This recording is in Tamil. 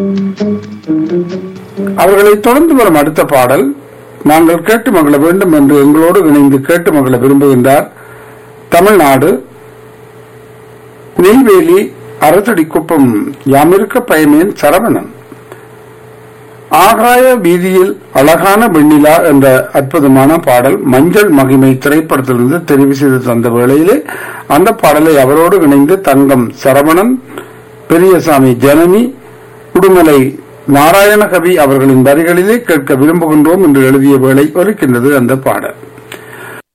அவர்களை தொடர்ந்து வரும் அடுத்த பாடல் நாங்கள் கேட்டு மகள வேண்டும் என்று எங்களோடு இணைந்து கேட்டு மகள விரும்புகின்றார் தமிழ்நாடு நெய்வேலி அரசடி குப்பம் யாமிருக்க பயமேன் சரவணன் ஆகாய வீதியில் அழகான வெண்ணிலா என்ற அற்புதமான பாடல் மஞ்சள் மகிமை திரைப்படத்திலிருந்து தெரிவு செய்து தந்த வேளையிலே அந்த பாடலை அவரோடு இணைந்து தங்கம் சரவணன் பெரியசாமி ஜனனி உடுமலை நாராயணகவி அவர்களின் வரிகளிலே கேட்க விரும்புகின்றோம் என்று எழுதிய வேளை ஒலிக்கின்றது அந்த பாடல்